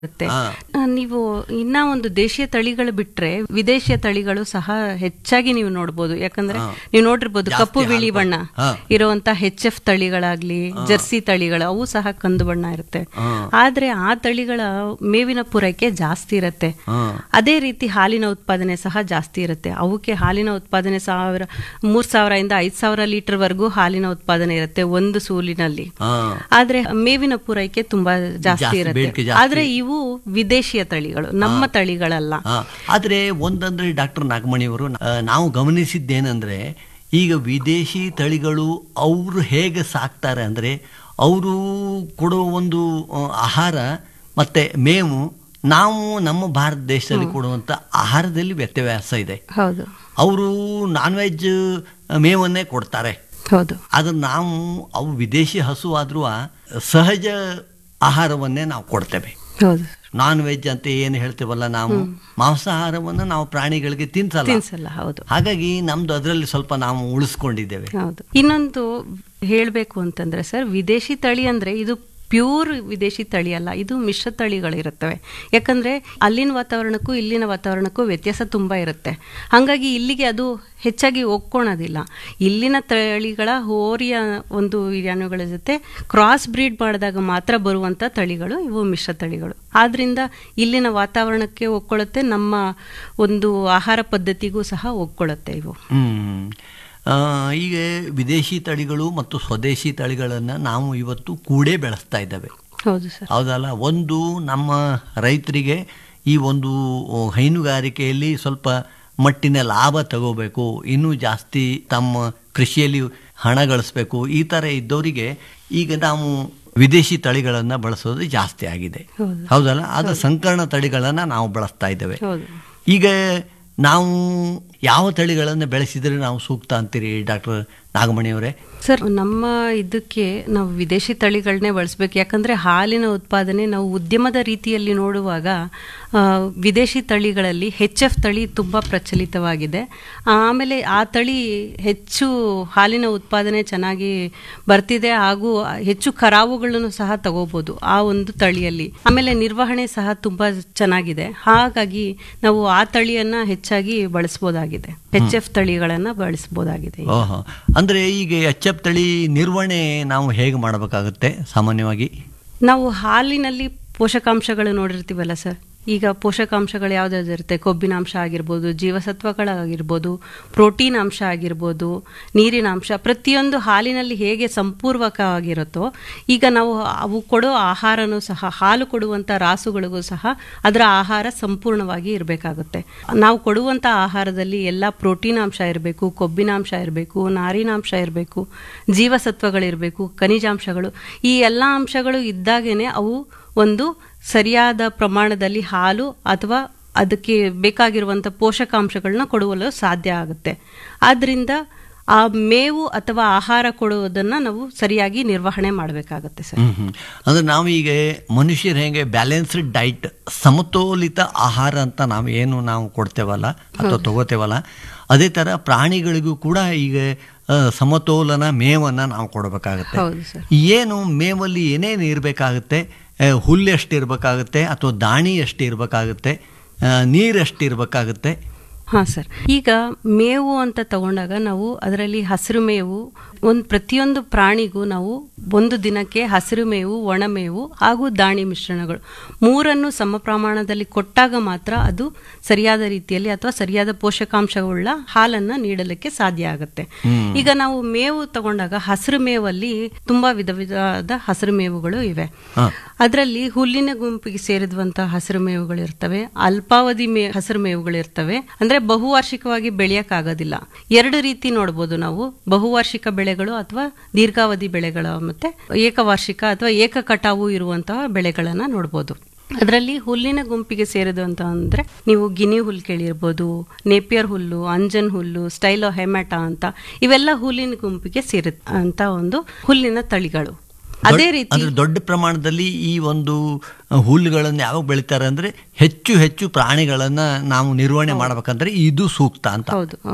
ಇರುತ್ತೆ ಹಾ. ಆ, ನೀವು ಇನ್ನ ಒಂದು ದೇಶೀಯ ತಳಿಗಳು ಬಿಟ್ರೆ ವಿದೇಶಿಯ ತಳಿಗಳು ಸಹ ಹೆಚ್ಚಾಗಿ ನೀವು ನೋಡ್ಬೋದು ಯಾಕಂದ್ರೆ ಹಾ. ನೀವು ನೋಡಿರ್ಬೋದು ಜಾಸ್ತಿ ಕಪ್ಪು ಬಿಳಿ ಹಾಲು ಬಣ್ಣ ಹಾ. ಇರುವಂತ ಹೆಚ್ ಎಫ್ ತಳಿಗಳಾಗ್ಲಿ ಜರ್ಸಿ ತಳಿಗಳು ಅವು ಸಹ ಕಂದು ಬಣ್ಣ ಇರುತ್ತೆ ಹಾ. ಆದ್ರೆ ಆ ತಳಿಗಳ ಮೇವಿನ ಪೂರೈಕೆ ಜಾಸ್ತಿ ಇರುತ್ತೆ ಹಾ. ಅದೇ ರೀತಿ ಹಾಲಿನ ಉತ್ಪಾದನೆ ಸಹ ಜಾಸ್ತಿ ಇರುತ್ತೆ ಅವಕ್ಕೆ ಹಾಲಿನ ಉತ್ಪಾದನೆ ಸಾವಿರ ಮೂರ್ ಸಾವಿರದಿಂದ ಐದ್ ಸಾವಿರ ಲೀಟರ್ ವರೆಗೂ ಹಾಲಿನ ಉತ್ಪಾದನೆ ಇರುತ್ತೆ ಒಂದು ಸೂಲಿನಲ್ಲಿ ಹಾ. ಆದ್ರೆ ಮೇವಿನ ಪೂರೈಕೆ ತುಂಬಾ ಜಾಸ್ತಿ ಜಾಸ್ತಿ, ಇರುತ್ತೆ ಬೇಡಿಕೆ ಜಾಸ್ತಿ. ಆದ್ರೆ ಇವು ವಿದೇಶಿಯ ತಳಿಗಳು ನಮ್ಮ ತಳಿಗಳಲ್ಲ ಹಾ. ಆದ್ರೆ ಒಂದಂದ್ರೆ ಡಾಕ್ಟರ್ ನಾಗಮಣಿಯವರು ಆ, ನಾವು ಗಮನಿಸಿದ್ದೇನೆಂದ್ರೆ ಈಗ ವಿದೇಶಿ ತಳಿಗಳು ಅವರು ಹೇಗೆ ಸಾಕ್ತಾರೆ ಅಂದ್ರೆ ಅವರು ಕೊಡುವ ಒಂದು ಆ, ಆಹಾರ ಮತ್ತೆ ಮೇವು ನಾವು ನಮ್ಮ ಭಾರತ ದೇಶದಲ್ಲಿ ಕೊಡುವಂತ ಆಹಾರದಲ್ಲಿ ವ್ಯತ್ಯಾಸ ಇದೆ ಹೌದು ಅವರು ನಾನ್ ವೆಜ್ ಮೇವನ್ನೇ ಕೊಡ್ತಾರೆ ಹೌದು ಆದ್ರೆ ನಾವು ಅವು ವಿದೇಶಿ ಹಸು ಆದ್ರೂ ಸಹಜ ಆಹಾರವನ್ನೇ ನಾವು ಕೊಡ್ತೇವೆ ಹೌದು ನಾನ್ ವೆಜ್ ಅಂತ ಏನು ಹೇಳ್ತೇವಲ್ಲ ನಾವು ಮಾಂಸಾಹಾರವನ್ನು ನಾವು ಪ್ರಾಣಿಗಳಿಗೆ ತಿನ್ಸಲ್ಲ ತಿನ್ಸಲ್ಲ ಹೌದು ಹಾಗಾಗಿ ನಮ್ದು ಅದರಲ್ಲಿ ಸ್ವಲ್ಪ ನಾವು ಉಳಿಸ್ಕೊಂಡಿದ್ದೇವೆ ಹೌದು ಇನ್ನೊಂದು ಹೇಳ್ಬೇಕು ಅಂತಂದ್ರೆ ಸರ್ ವಿದೇಶಿ ತಳಿ ಅಂದ್ರೆ ಇದು ಪ್ಯೂರ್ ವಿದೇಶಿ ತಳಿ ಅಲ್ಲ ಇದು ಮಿಶ್ರ ತಳಿಗಳಿರುತ್ತವೆ ಯಾಕಂದ್ರೆ ಅಲ್ಲಿನ ವಾತಾವರಣಕ್ಕೂ ಇಲ್ಲಿನ ವಾತಾವರಣಕ್ಕೂ ವ್ಯತ್ಯಾಸ ತುಂಬಾ ಇರುತ್ತೆ ಹಾಗಾಗಿ ಇಲ್ಲಿಗೆ ಅದು ಹೆಚ್ಚಾಗಿ ಒಪ್ಕೊಳೋದಿಲ್ಲ ಇಲ್ಲಿನ ತಳಿಗಳ ಹೋರಿಯ ಒಂದು ವಿಧಾನಗಳ ಜೊತೆ ಕ್ರಾಸ್ ಬ್ರೀಡ್ ಮಾಡಿದಾಗ ಮಾತ್ರ ಬರುವಂತ ತಳಿಗಳು ಇವು ಮಿಶ್ರ ತಳಿಗಳು ಆದ್ರಿಂದ ಇಲ್ಲಿನ ವಾತಾವರಣಕ್ಕೆ ಒಪ್ಕೊಳ್ಳುತ್ತೆ ನಮ್ಮ ಒಂದು ಆಹಾರ ಪದ್ಧತಿಗೂ ಸಹ ಒಪ್ಕೊಳ್ಳುತ್ತೆ ಇವು ಹ್ಮ್ ಆ, ಈಗ ವಿದೇಶಿ ತಳಿಗಳು ಮತ್ತು ಸ್ವದೇಶಿ ತಳಿಗಳನ್ನು ನಾವು ಇವತ್ತು ಕೂಡೇ ಬೆಳೆಸ್ತಾ ಇದ್ದೇವೆ ಹೌದು ಸರ್ ಹೌದಲ್ಲ ಒಂದು ನಮ್ಮ ರೈತರಿಗೆ ಈ ಒಂದು ಹೈನುಗಾರಿಕೆಯಲ್ಲಿ ಸ್ವಲ್ಪ ಮಟ್ಟಿನ ಲಾಭ ತಗೋಬೇಕು ಇನ್ನೂ ಜಾಸ್ತಿ ತಮ್ಮ ಕೃಷಿಯಲ್ಲಿ ಹಣ ಗಳಿಸ್ಬೇಕು ಈ ಥರ ಇದ್ದವರಿಗೆ ಈಗ ನಾವು ವಿದೇಶಿ ತಳಿಗಳನ್ನು ಬಳಸೋದು ಜಾಸ್ತಿ ಆಗಿದೆ ಹೌದು. ಹೌದಲ್ಲ ಅದು ಸಂಕರ್ಣ ತಳಿಗಳನ್ನು ನಾವು ಬಳಸ್ತಾ ಇದ್ದೇವೆ ಹೌದು ಈಗ ನಾವು ಯಾವ ತಳಿಗಳನ್ನು ಬೆಳೆಸಿದರೆ ನಾವು ಸೂಕ್ತ ಅಂತೀರಿ ಡಾಕ್ಟರ್ ನಾಗಮಣಿಯವರೇ ಸರ್ ನಮ್ಮ ಇದಕ್ಕೆ ನಾವು ವಿದೇಶಿ ತಳಿಗಳನ್ನೇ ಬಳಸ್ಬೇಕು ಯಾಕಂದ್ರೆ ಹಾಲಿನ ಉತ್ಪಾದನೆ ನಾವು ಉದ್ಯಮದ ರೀತಿಯಲ್ಲಿ ನೋಡುವಾಗ ಆ, ವಿದೇಶಿ ತಳಿಗಳಲ್ಲಿ ಹೆಚ್ ಎಫ್ ತಳಿ ತುಂಬ ಪ್ರಚಲಿತವಾಗಿದೆ ಆಮೇಲೆ ಆ ತಳಿ ಹೆಚ್ಚು ಹಾಲಿನ ಉತ್ಪಾದನೆ ಚೆನ್ನಾಗಿ ಬರ್ತಿದೆ ಹಾಗೂ ಹೆಚ್ಚು ಕರಾವುಗಳನ್ನು ಸಹ ತಗೋಬಹುದು ಆ ಒಂದು ತಳಿಯಲ್ಲಿ ಆಮೇಲೆ ನಿರ್ವಹಣೆ ಸಹ ತುಂಬಾ ಚೆನ್ನಾಗಿದೆ ಹಾಗಾಗಿ ನಾವು ಆ ತಳಿಯನ್ನ ಹೆಚ್ಚಾಗಿ ಬಳಸಬಹುದಾಗಿದೆ ಹೆಚ್ ಎಫ್ ತಳಿಗಳನ್ನ ಬಳಸಬಹುದಾಗಿದೆ ಓಹೋ ಅಂದರೆ ಈಗ ಎಚ್ ಎಫ್ ತಳಿ ನಿರ್ವಹಣೆ ನಾವು ಹೇಗೆ ಮಾಡಬೇಕಾಗುತ್ತೆ ಸಾಮಾನ್ಯವಾಗಿ ನಾವು ಹಾಲಿನಲ್ಲಿ ಪೋಷಕಾಂಶಗಳು ನೋಡಿರ್ತೀವಲ್ಲ ಸರ್ ಈಗ ಪೋಷಕಾಂಶಗಳು ಯಾವ್ದಾವ್ದು ಇರುತ್ತೆ ಕೊಬ್ಬಿನಾಂಶ ಆಗಿರ್ಬೋದು ಜೀವಸತ್ವಗಳಾಗಿರ್ಬೋದು ಪ್ರೋಟೀನ್ ಅಂಶ ಆಗಿರ್ಬೋದು ನೀರಿನ ಅಂಶ ಪ್ರತಿಯೊಂದು ಹಾಲಿನಲ್ಲಿ ಹೇಗೆ ಸಂಪೂರ್ವಕವಾಗಿರುತ್ತೋ ಈಗ ನಾವು ಅವು ಕೊಡೋ ಆಹಾರನೂ ಸಹ ಹಾಲು ಕೊಡುವಂಥ ರಾಸುಗಳಿಗೂ ಸಹ ಅದರ ಆಹಾರ ಸಂಪೂರ್ಣವಾಗಿ ಇರಬೇಕಾಗುತ್ತೆ ನಾವು ಕೊಡುವಂಥ ಆಹಾರದಲ್ಲಿ ಎಲ್ಲ ಪ್ರೋಟೀನ್ ಅಂಶ ಇರಬೇಕು ಕೊಬ್ಬಿನಾಂಶ ಇರಬೇಕು ನಾರಿನಾಂಶ ಇರಬೇಕು ಜೀವಸತ್ವಗಳಿರಬೇಕು ಖನಿಜಾಂಶಗಳು ಈ ಎಲ್ಲ ಅಂಶಗಳು ಇದ್ದಾಗೇನೆ ಅವು ಒಂದು ಸರಿಯಾದ ಪ್ರಮಾಣದಲ್ಲಿ ಹಾಲು ಅಥವಾ ಅದಕ್ಕೆ ಬೇಕಾಗಿರುವಂಥ ಪೋಷಕಾಂಶಗಳನ್ನ ಕೊಡುವಲು ಸಾಧ್ಯ ಆಗುತ್ತೆ ಆದ್ರಿಂದ ಆ ಮೇವು ಅಥವಾ ಆಹಾರ ಕೊಡುವುದನ್ನ ನಾವು ಸರಿಯಾಗಿ ನಿರ್ವಹಣೆ ಮಾಡಬೇಕಾಗತ್ತೆ ಸರ್ ಹ್ಮ್ ಹ್ಮ್. ಅಂದ್ರೆ ನಾವು ಈಗ ಮನುಷ್ಯರು ಹೇಗೆ ಬ್ಯಾಲೆನ್ಸ್ಡ್ ಡೈಟ್ ಸಮತೋಲಿತ ಆಹಾರ ಅಂತ ನಾವು ಏನು ನಾವು ಕೊಡ್ತೇವಲ್ಲ ಅಥವಾ ತಗೋತೇವಲ್ಲ ಅದೇ ಥರ ಪ್ರಾಣಿಗಳಿಗೂ ಕೂಡ ಈಗ ಆ, ಸಮತೋಲನ ಮೇವನ್ನು ನಾವು ಕೊಡಬೇಕಾಗತ್ತೆ ಹೌದು ಸರ್ ಏನು ಮೇವಲ್ಲಿ ಏನೇನು ಇರಬೇಕಾಗುತ್ತೆ ಹುಲ್ಲು ಎಷ್ಟು ಇರಬೇಕಾಗುತ್ತೆ ಅಥವಾ ದಾಣಿ ಎಷ್ಟು ಇರಬೇಕಾಗುತ್ತೆ ನೀರು ಎಷ್ಟು ಇರಬೇಕಾಗುತ್ತೆ ಹಾಂ ಸರ್ ಈಗ ಮೇವು ಅಂತ ತಗೊಂಡಾಗ ನಾವು ಅದರಲ್ಲಿ ಹಸಿರು ಮೇವು ಒಂದು ಪ್ರತಿಯೊಂದು ಪ್ರಾಣಿಗೂ ನಾವು ಒಂದು ದಿನಕ್ಕೆ ಹಸಿರು ಮೇವು ಒಣಮೇವು ಹಾಗೂ ದಾಣಿ ಮಿಶ್ರಣಗಳು ಮೂರನ್ನು ಸಮ ಪ್ರಮಾಣದಲ್ಲಿ ಕೊಟ್ಟಾಗ ಮಾತ್ರ ಅದು ಸರಿಯಾದ ರೀತಿಯಲ್ಲಿ ಅಥವಾ ಸರಿಯಾದ ಪೋಷಕಾಂಶವುಳ್ಳ ಹಾಲನ್ನ ನೀಡಲಿಕ್ಕೆ ಸಾಧ್ಯ ಆಗುತ್ತೆ ಈಗ ನಾವು ಮೇವು ತಗೊಂಡಾಗ ಹಸಿರು ಮೇವಲ್ಲಿ ತುಂಬಾ ವಿಧ ವಿಧವಾದ ಹಸಿರು ಮೇವುಗಳು ಇವೆ ಹಾ. ಅದರಲ್ಲಿ ಹುಲ್ಲಿನ ಗುಂಪಿಗೆ ಸೇರಿದಂತಹ ಹಸಿರು ಮೇವುಗಳು ಇರ್ತವೆ ಅಲ್ಪಾವಧಿ ಮೇ ಹಸಿರು ಮೇವುಗಳು ಇರ್ತವೆ ಅಂದ್ರೆ ಬಹುವಾರ್ಷಿಕವಾಗಿ ಬೆಳೆಯಕ್ಕಾಗೋದಿಲ್ಲ ಎರಡು ರೀತಿ ನೋಡ್ಬೋದು ನಾವು ಬಹುವಾರ್ಷಿಕ ಬೆಳೆಗಳು ಅಥವಾ ದೀರ್ಘಾವಧಿ ಬೆಳೆಗಳು ಮತ್ತೆ ಏಕವಾರ್ಷಿಕ ಅಥವಾ ಏಕ ಕಟಾವು ಇರುವಂತಹ ಬೆಳೆಗಳನ್ನ ನೋಡ್ಬೋದು ಅದರಲ್ಲಿ ಹುಲ್ಲಿನ ಗುಂಪಿಗೆ ಸೇರಿದಂತ ಅಂದ್ರೆ ನೀವು ಗಿನಿ ಹುಲ್ಲು ಕೇಳಿರ್ಬೋದು ನೇಪಿಯರ್ ಹುಲ್ಲು ಅಂಜನ್ ಹುಲ್ಲು ಸ್ಟೈಲೋ ಹೆಮ್ಯಾಟ ಅಂತ ಇವೆಲ್ಲ ಹುಲ್ಲಿನ ಗುಂಪಿಗೆ ಸೇರಿ ಅಂತ ಒಂದು ಹುಲ್ಲಿನ ತಳಿಗಳು ಅದೇ ರೀತಿ ಅಂದ್ರೆ ದೊಡ್ಡ ಪ್ರಮಾಣದಲ್ಲಿ ಈ ಒಂದು ಹುಲ್ಲುಗಳನ್ನು ಯಾವಾಗ ಬೆಳಿತಾರೆ ಅಂದ್ರೆ ಹೆಚ್ಚು ಹೆಚ್ಚು ಪ್ರಾಣಿಗಳನ್ನ ನಾವು ನಿರ್ವಹಣೆ ಮಾಡ್ಬೇಕಂದ್ರೆ ಇದು ಸೂಕ್ತ ಅಂತ ಹೌದು ಹೌದು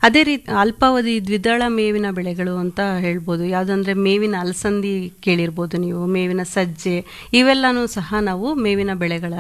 ಅದೇ ರೀತಿ ಅಲ್ಪಾವಧಿ ದ್ವಿದಳ ಮೇವಿನ ಬೆಳೆಗಳು ಅಂತ ಹೇಳ್ಬೋದು ಯಾವುದಂದ್ರೆ ಮೇವಿನ ಅಲಸಂದಿ ಕೇಳಿರ್ಬೋದು ನೀವು ಮೇವಿನ ಸಜ್ಜೆ ಇವೆಲ್ಲನೂ ಸಹ ನಾವು ಮೇವಿನ ಬೆಳೆಗಳ